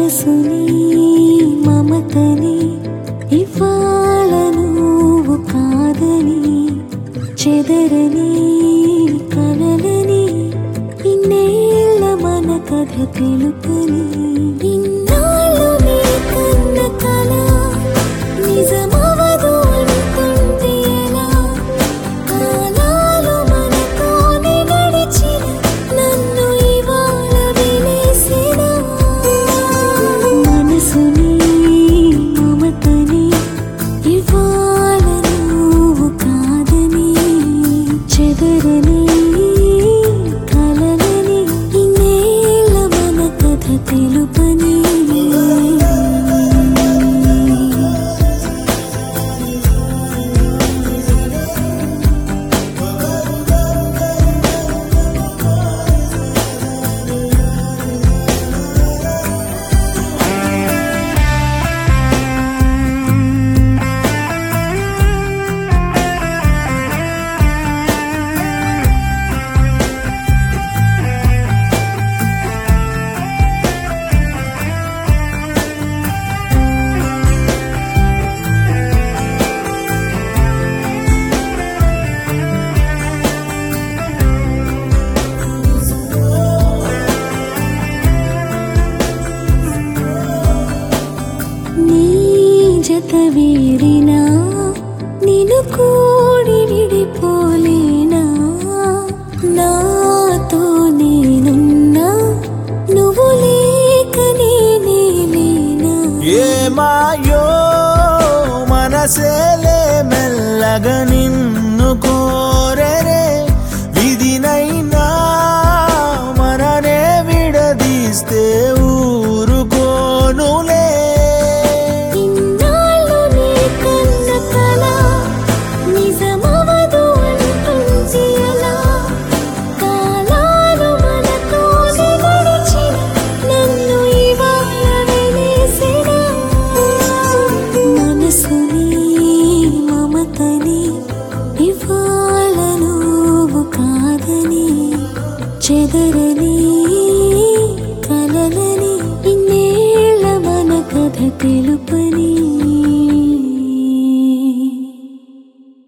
మనసుని మమతని ఇవాళ నువ్వు కాదని చెదరని కలలని ఇన్నేళ్ళ మన కథ తెలుపని ఇన్నాళ్ళు నీ కన్న కల నిజమవదు అనుకుంటే ఎలా కాలాలు మనతోనే నడిచిన నన్ను ఇవాళ వినేసిన మనసుని మమతని ఇవాళ నువ్వు కాదని చెదరని కలలని ఇన్నేళ్ళ మన కథ తెలుపని నీ జత వీరినా నిన్ను కూడి విడిపోలేనా నాతో నేనున్నా నువ్వు లేక నేనే లేనా ఏమాయో మనసేలే మెల్లగా నిన్ను కోరరే విధినైనా మననే విడదీస్తే ఊరుకోనులే ఇన్నాళ్ళు నీ కన్న కల నిజమవదు అనుకుంటే ఎలా కాలాలు మనతోనే నడిచిన నన్ను ఇవాళ వినేసిన మనసుని మమతని ఇవాళ నువ్వు కాదని చెదర